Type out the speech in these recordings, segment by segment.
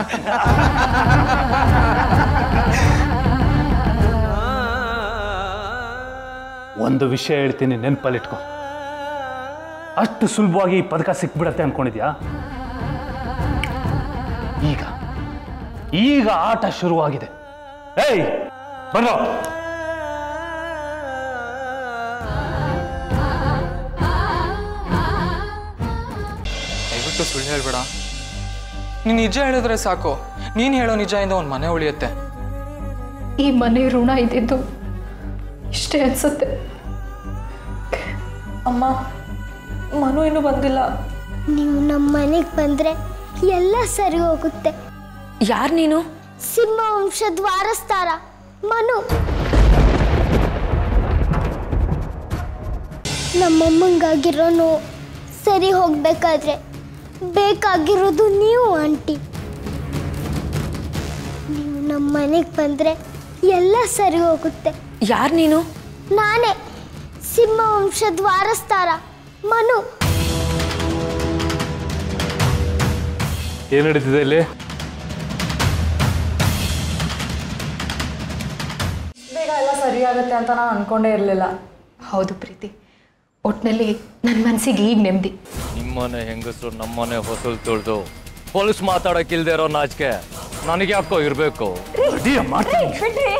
ಒಂದು ವಿಷಯ ಹೇಳ್ತೀನಿ ನೆನಪಲ್ಲಿಟ್ಕೊ ಅಷ್ಟು ಸುಲಭವಾಗಿ ಈ ಪದಕ ಸಿಕ್ಬಿಡತ್ತೆ ಅನ್ಕೊಂಡಿದ್ಯಾ ಈಗ ಈಗ ಆಟ ಶುರುವಾಗಿದೆ ಏಯ್ ಬರೋ ದಯವಿಟ್ಟು ಸುಳ್ಳು ಹೇಳ್ಬೇಡ ನೀನು ನಿಜ ಹೇಳಿದ್ರೆ ಸಾಕು ನೀನು ಹೇಳೋ ನಿಜದಿಂದ ಒಂದು ಮನೆ ಉಳಿಯುತ್ತೆ ಈ ಮನೆ ಋಣ ಇದ್ದಿದ್ದು ಇಷ್ಟೇ ಅನ್ಸುತ್ತೆ ಅಮ್ಮ ಮನು ಇನ್ನೂ ಬಂದಿಲ್ಲ ನೀವು ನಮ್ಮ ಮನೆಗೆ ಬಂದ್ರೆ ಎಲ್ಲ ಸರಿ ಹೋಗುತ್ತೆ ಯಾರು ನೀನು ಸಿಂಹ ವಂಶದ ವಾರಸ್ತಾರ ಮನು ನಮ್ಮಮ್ಮಂಗಾಗಿರೋ ನೋವು ಸರಿ ಹೋಗ್ಬೇಕಾದ್ರೆ ಬೇಕಾಗಿರೋದು ನೀವು ಆಂಟಿ ನೀವು ನಮ್ಮ ಮನೆಗೆ ಬಂದ್ರೆ ಎಲ್ಲ ಸರಿ ಹೋಗುತ್ತೆ ಯಾರು ನೀನು ನಾನೇ ಸಿಂಹ ವಂಶದ ವಾರಸ್ತಾರ ಮನು ಏನ್ ನಡೀತಿದೆ ಇಲ್ಲಿ ಬೇಗ ಎಲ್ಲ ಸರಿ ಆಗುತ್ತೆ ಅಂತ ನಾನು ಅನ್ಕೊಂಡೇ ಇರಲಿಲ್ಲ ಹೌದು ಪ್ರೀತಿ ಒಟ್ನಲ್ಲಿ ನನ್ನ ಮನಸ್ಸಿಗೆ ಈಗ ನೆಮ್ಮದಿ ನಿಮ್ಮನೆ ಹೆಂಗಸರು ನಮ್ಮನೆ ಹೊಸಲು ತುಳಿದು ಪೊಲೀಸ್ ಮಾತಾಡೋಕ್ಕಿಲ್ದೇ ಇರೋ ನಾಚಿಕೆ ನನಗೆ ಯಾಕೋ ಇರಬೇಕು ಅಡಿಯ ಮಾಡ್ತೀನಿ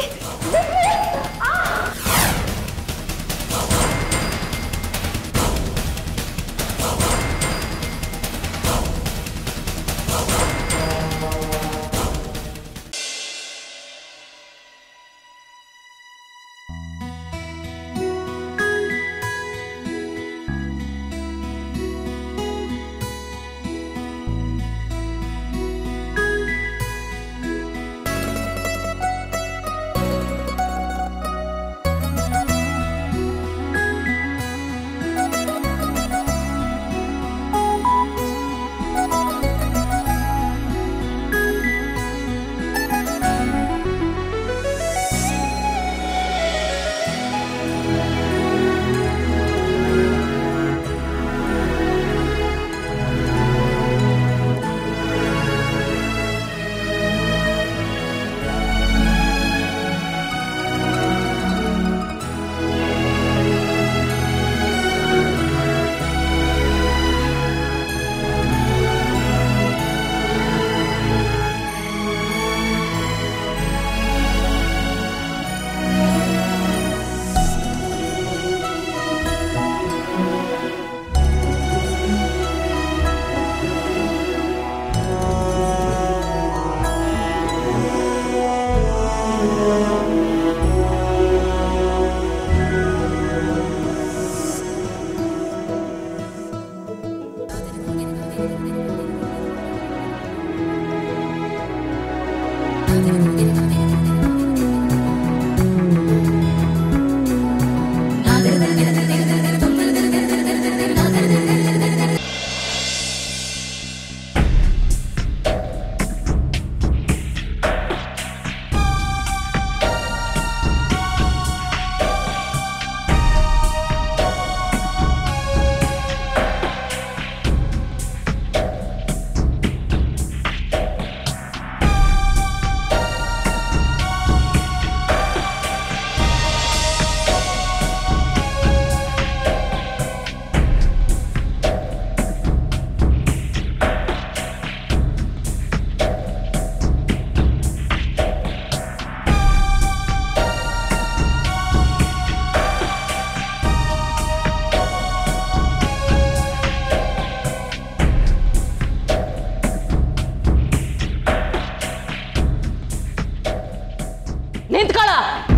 ನಿಂತ್ಕೊಳ್ಳ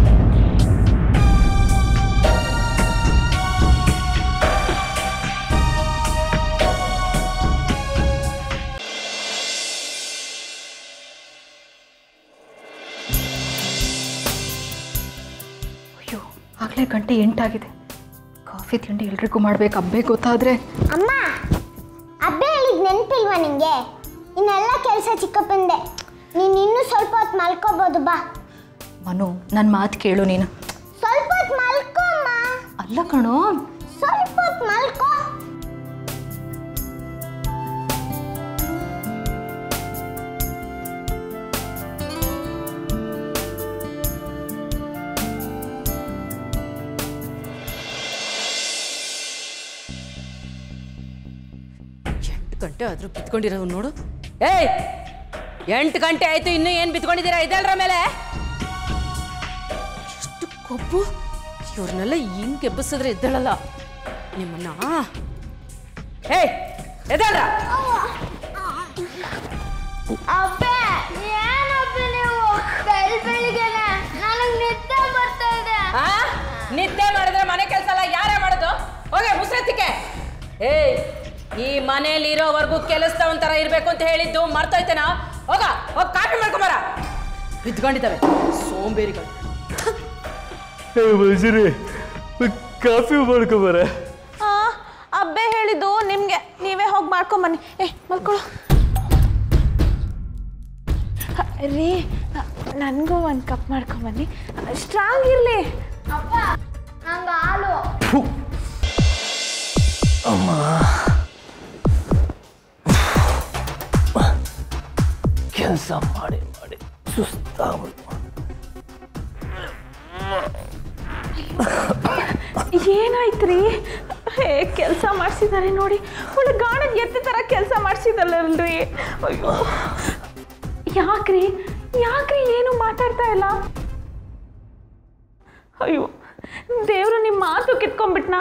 ಅಯ್ಯೋ ಆಗಲೇ ಗಂಟೆ ಎಂಟಾಗಿದೆ ಕಾಫಿ ತಿಂಡಿ ಎಲ್ರಿಗೂ ಮಾಡ್ಬೇಕು ಹಬ್ಬೆ ಗೊತ್ತಾದ್ರೆ ಅಮ್ಮ ಅಬ್ಬೆ ಹೇಳಿದ್ ನೆನಪಿಲ್ವಾ ನಿಂಗೆ ಇನ್ನೆಲ್ಲ ಕೆಲಸ ಚಿಕ್ಕಪ್ಪಂದೆ ನೀನು ಇನ್ನೂ ಸ್ವಲ್ಪ ಹೊತ್ತು ಮಲ್ಕೋಬೋದು ಬಾ ಮನು ನನ್ನ ಮಾತು ಕೇಳು ನೀನು ಸ್ವಲ್ಪ ಹೊತ್ತು ಮಲ್ಕೋ ಅಮ್ಮ ಅಲ್ಲ ಕಣೋ ಸ್ವಲ್ಪ ಹೊತ್ತು ಮಲ್ಕೋ ಗಂಟೆ ಆದ್ರೂ ಬಿತ್ಕೊಂಡಿರೋ ನೋಡು ಏಯ್ ಎಂಟು ಗಂಟೆ ಆಯ್ತು ಇನ್ನೂ ಏನು ಬಿತ್ಕೊಂಡಿದ್ದೀರಾ ಇದಲ್ರ ಮೇಲೆ ಎಷ್ಟು ಕೊಬ್ಬು ಇವ್ರನ್ನೆಲ್ಲ ಹಿಂಗೆ ಎಬ್ಬಿಸಿದ್ರೆ ಎದ್ದೇಳಲ್ಲ ನಿಮ್ಮನ್ನ ಏಯ್ ಎದ್ದೇಳ್ರ ಅಬ್ಬೆ ಏನಪ್ಪೆ ನೀವು ಬೆಳ್ ಬೆಳಿಗ್ಗೆನೆ ನನಗೆ ನಿದ್ದೆ ಬರ್ತಾ ಇದೆ ಆ ನಿದ್ದೆ ಮಾಡಿದ್ರೆ ಮನೆ ಕೆಲಸ ಎಲ್ಲ ಯಾರೇ ಮಾಡೋದು ಹೋಗೆ ಮುಸ್ರೆತ್ತಿಕೆ ಏಯ್ ಈ ಮನೇಲಿ ಇರೋವರೆಗೂ ಕೆಲಸದವನ್ ಥರ ಇರಬೇಕು ಅಂತ ಹೇಳಿದ್ದು ಮರ್ತೋಯ್ತೇನಾ ಹೋಗ ಹೋಗ್ ಕಾಫಿ ಮಾಡ್ಕೊಂಬರ ಬಿದ್ಕೊಂಡಿದ್ದಾವೆ ಸೋಂಬೇರಿಗಳು ಮಜರಿ ಕಾಫಿ ಮಾಡ್ಕೊಬರ ಅಬ್ಬೆ ಹೇಳಿದ್ದು ನಿಮ್ಗೆ ನೀವೇ ಹೋಗಿ ಮಾಡ್ಕೊಂಬನ್ನಿ ಏ ಮಲ್ಕೊಳ್ಳೋ ಹ, ರೀ ನನಗೂ ಒಂದು ಕಪ್ ಮಾಡ್ಕೊಂಬನ್ನಿ ಸ್ಟ್ರಾಂಗ್ ಇರಲಿ ಅಪ್ಪ ನಂಗೆ ಹಾಲು ಕೆಲಸ ಮಾಡಿ ಮಾಡಿ ಸುಸ್ತಾಗ್ಬಿಡ್ತು ಏನಾಯ್ತು ರೀ ಹೇಗೆ ಕೆಲಸ ಮಾಡಿಸಿದ್ದಾರೆ ನೋಡಿ ಒಳ್ಳೆ ಗಾಣದ ಎತ್ತ ಥರ ಕೆಲಸ ಮಾಡಿಸಿದಲ್ಲಲ್ರಿ ಅಯ್ಯೋ ಯಾಕ್ರಿ ಯಾಕ್ರಿ ಏನು ಮಾತಾಡ್ತಾ ಇಲ್ಲ ಅಯ್ಯೋ ದೇವರು ನಿಮ್ಮ ಮಾತು ಕಿತ್ಕೊಂಡ್ಬಿಟ್ನಾ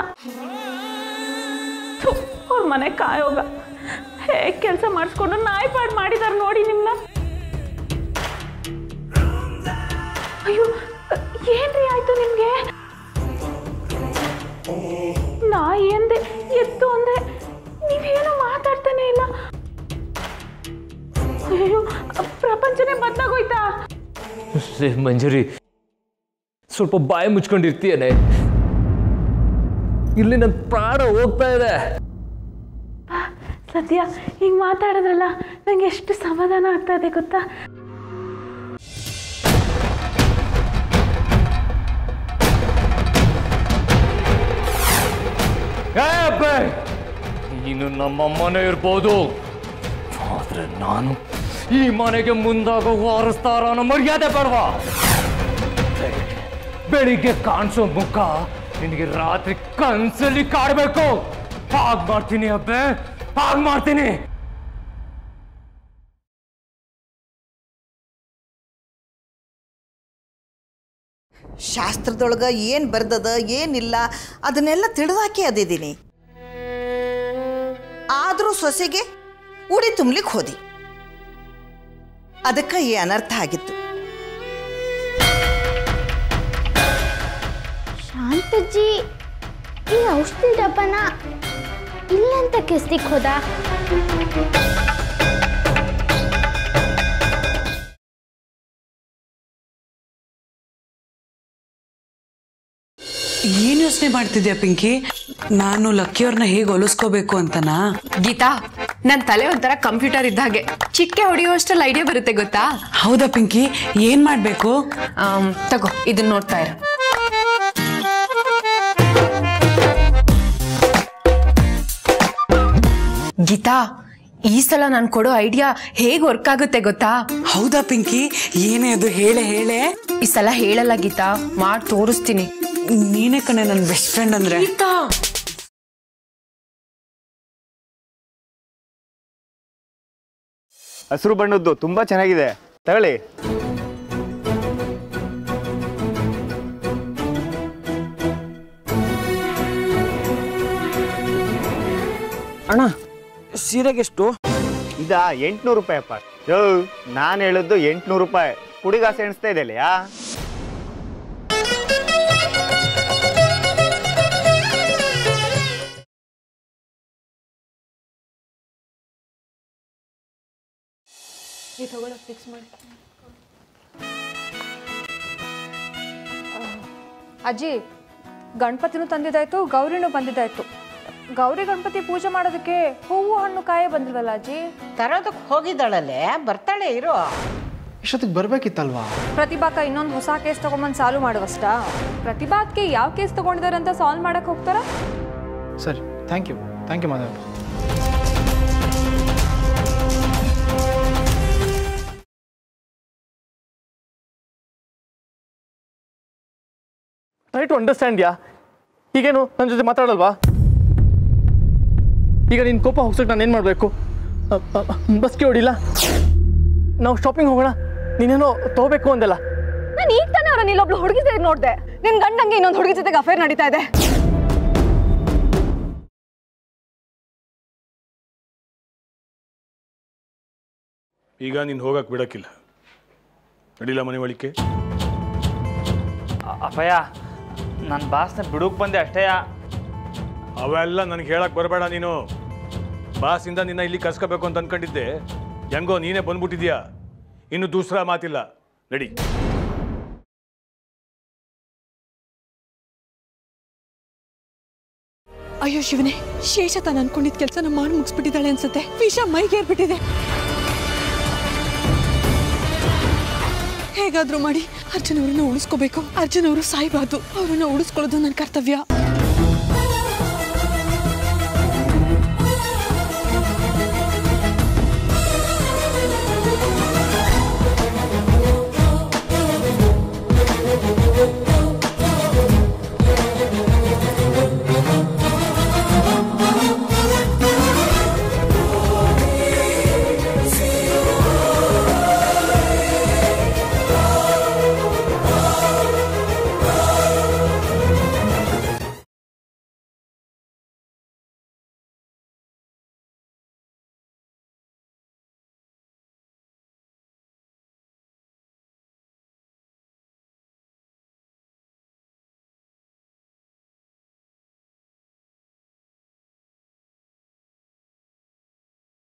ಥು, ಅವ್ರ ಮನೆ ಕಾಯೋಗ ಹೇಗೆ ಕೆಲಸ ಮಾಡಿಸ್ಕೊಂಡು ನಾಯಿ ಪಾಡ್ ಮಾಡಿದಾರೆ ನೋಡಿ ನಿಮ್ಮನ್ನ ಅಯ್ಯೋ ಏನ್ರಿ ಆಯ್ತು ನಿಮ್ಗೆ ನಾಯಿ ಅಂದೆ ಎತ್ತು ಅಂದೆ ನೀವೇನು ಮಾತಾಡ್ತಾನೆ ಇಲ್ಲ ಅಯ್ಯೋ ಪ್ರಪಂಚನೇ ಬದಲಾಗೋಯ್ತಾ ರೇ ಮಂಜರಿ ಸ್ವಲ್ಪ ಬಾಯಿ ಮುಚ್ಕೊಂಡಿರ್ತೀಯನೆ ಇಲ್ಲಿ ನನ್ನ ಪ್ರಾಣ ಹೋಗ್ತಾ ಇದೆ ಸದ್ಯ ಹಿಂಗೆ ಮಾತಾಡಿದ್ರಲ್ಲ ನಂಗೆ ಎಷ್ಟು ಸಮಾಧಾನ ಆಗ್ತಾ ಇದೆ ಗೊತ್ತಾ ಏ ಅಬ್ಬೆ ನೀನು ನಮ್ಮಮ್ಮನೇ ಇರ್ಬೋದು ಆದ್ರೆ ನಾನು ಈ ಮನೆಗೆ ಮುಂದಾಗ ವಾರಸ್ತಾರ ಅನ್ನೋ ಮರ್ಯಾದೆ ಬೇಡವಾ ಬೆಳಿಗ್ಗೆ ಕಾಣಿಸೋ ಮುಖ ನಿನಗೆ ರಾತ್ರಿ ಕನ್ಸಲ್ಲಿ ಕಾಡ್ಬೇಕು ಹಾಗ್ ಮಾಡ್ತೀನಿ ಅಬ್ಬೆ ಹಾಗ್ ಮಾಡ್ತೀನಿ ಶಾಸ್ತ್ರದೊಳಗೆ ಏನು ಬರ್ದದ ಏನಿಲ್ಲ ಅದನ್ನೆಲ್ಲ ತಿಳಿದಾಕಿ ಅದಿದ್ದೀನಿ ಆದರೂ ಸೊಸೆಗೆ ಉಡಿ ತುಂಬ್ಲಿಕ್ಕೆ ಹೋದಿ ಅದಕ್ಕೆ ಈ ಅನರ್ಥ ಆಗಿತ್ತು ಶಾಂತಜ್ಜಿ ಈ ಔಷಧಿ ಡಬ್ಬನ ಇಲ್ಲಂತ ಕೆಸ್ಲಿಕ್ಕೆ ಹೋದ ಏನು ಯೋಚನೆ ಮಾಡ್ತಿದ್ಯಾ ಪಿಂಕಿ ನಾನು ಲಕ್ಕಿಯವ್ರನ್ನ ಹೇಗೆ ಹೊಲಿಸ್ಕೋಬೇಕು ಅಂತನಾ ಗೀತಾ ನನ್ನ ತಲೆ ಒಂಥರ ಕಂಪ್ಯೂಟರ್ ಇದ್ದ ಹಾಗೆ ಚಿಕ್ಕೆ ಹೊಡೆಯುವಷ್ಟರಲ್ಲಿ ಐಡಿಯಾ ಬರುತ್ತೆ ಗೊತ್ತಾ ಹೌದಾ ಪಿಂಕಿ ಏನ್ ಮಾಡ್ಬೇಕು ಆಮ್, ತಗೋ ಇದನ್ನ ನೋಡ್ತಾ ಇರು ಗೀತಾ ಈ ಸಲ ನಾನು ಕೊಡೋ ಐಡಿಯಾ ಹೇಗ್ ವರ್ಕ್ ಆಗುತ್ತೆ ಗೊತ್ತಾ ಹೌದಾ ಪಿಂಕಿ ಏನೇ ಅದು ಹೇಳೆ ಹೇಳೆ ಈ ಸಲ ಹೇಳಲ್ಲ ಗೀತಾ ಮಾಡಿ ತೋರಿಸ್ತೀನಿ ನೀನೇ ಕಣೆ ನನ್ನ ಬೆಸ್ಟ್ ಫ್ರೆಂಡ್ ಅಂದ್ರೆ ಗೀತಾ ಹಸಿರು ಬಣ್ಣದ್ದು ತುಂಬಾ ಚೆನ್ನಾಗಿದೆ ತಗೊಳ್ಳಿ ಅಣ್ಣ ಸೀರೆಗೆಷ್ಟು ಇದ ಎಂಟ್ನೂರು ರೂಪಾಯಿ ಅಪ್ಪ ಯೋ ನಾನು ಹೇಳಿದ್ದು ಎಂಟ್ನೂರು ರೂಪಾಯಿ ಹುಡುಗಾಸೆ ಎಣಿಸ್ತಾ ಇದೆಯಲ್ಲ ಫಿಕ್ಸ್ ಮಾಡಿ ಅಜ್ಜಿ ಗಣಪತಿನೂ ತಂದಿದ್ದಾಯ್ತು ಗೌರಿನೂ ಬಂದಿದ್ದಾಯ್ತು ಗೌರಿ ಗಣಪತಿ ಪೂಜೆ ಮಾಡೋದಕ್ಕೆ ಹೂವು ಹಣ್ಣು ಕಾಯೇ ಬಂದಿಲ್ವಲ್ಲ ಅಜ್ಜಿ ತರೋದಕ್ಕೆ ಹೋಗಿದ್ದಾಳಲ್ಲೇ ಬರ್ತಾಳೆ ಇರೋ ಇಷ್ಟೊತ್ತಿಗೆ ಬರ್ಬೇಕಿತ್ತಲ್ವಾ ಪ್ರತಿಭಾಕ ಇನ್ನೊಂದು ಹೊಸ ಕೇಸ್ ತಗೊಂಬಂದು ಸಾಲ್ವ್ ಮಾಡುವಷ್ಟ ಪ್ರತಿಭಾತ್ಗೆ ಯಾವ ಕೇಸ್ ತಗೊಂಡಿದ್ದಾರೆ ಅಂತ ಸಾಲ್ವ್ ಮಾಡಕ್ ಹೋಗ್ತಾರ ಸರಿ thank you thank you Madhav try to understand ಯಾ ಈಗೇನು ನನ್ನ ಜೊತೆ ಮಾತಾಡಲ್ವಾ ಈಗ ನಿನ್ನ ಕೋಪ ಹೋಗ್ಸಕ್ಕೆ ನಾನು ಏನು ಮಾಡಬೇಕು ಬಸ್ಗೆ ಹೊಡಿಲ್ಲ ನಾವು ಶಾಪಿಂಗ್ ಹೋಗೋಣ ನೀನೇನೋ ತಗೋಬೇಕು ಅಂದಲ್ಲ ನಾನು ಈಗ ತಾನೇ ಅವ್ರನ್ನ ಇಲ್ಲೊಬ್ಳು ಹುಡುಗಿ ಜೊತೆ ನೋಡಿದೆ ನಿನ್ ಗಂಡಂಗೆ ಇನ್ನೊಂದು ಹುಡುಗಿ ಜೊತೆಗೆ ಅಫೇರ್ ನಡೀತಾ ಇದೆ ಈಗ ನೀನು ಹೋಗಕ್ಕೆ ಬಿಡಕ್ಕಿಲ್ಲ ನಡಿಲ್ಲ ಮನೆ ಒಳಿಕೆ ಅಪ್ಪಯ್ಯ ನನ್ನ ಬಾಸ್ನ ಬಿಡುಕ್ ಬಂದೆ ಅಷ್ಟೇಯ ಅವೆಲ್ಲ ನನಗೆ ಹೇಳಕ್ ಬರಬೇಡ ನೀನು ಬಾಸಿಂದ ನಿನ್ನ ಇಲ್ಲಿ ಕರ್ಸ್ಕೋಬೇಕು ಅಂತ ಅನ್ಕೊಂಡಿದ್ದೆ ಹೆಂಗೋ ನೀನೇ ಬಂದ್ಬಿಟ್ಟಿದ್ಯಾ ಇನ್ನು ದೂಸರ ಮಾತಿಲ್ಲ ನಡಿ ಅಯ್ಯೋ ಶಿವನೇ ಶೇಷ ತಾನು ಅನ್ಕೊಂಡಿದ್ ಕೆಲಸನ ಮಾಡಿ ಮುಗಿಸ್ಬಿಟ್ಟಿದ್ದಾಳೆ ಅನ್ಸುತ್ತೆ ವಿಷ ಮೈಗೇರ್ಬಿಟ್ಟಿದೆ ಹೇಗಾದ್ರೂ ಮಾಡಿ ಅರ್ಜುನ್ ಅವ್ರನ್ನ ಉಳಿಸ್ಕೋಬೇಕು ಅರ್ಜುನ್ ಅವರು ಸಾಯ್ಬಾರ್ದು ಅವ್ರನ್ನ ಉಳಿಸ್ಕೊಳ್ಳೋದು ನನ್ನ ಕರ್ತವ್ಯ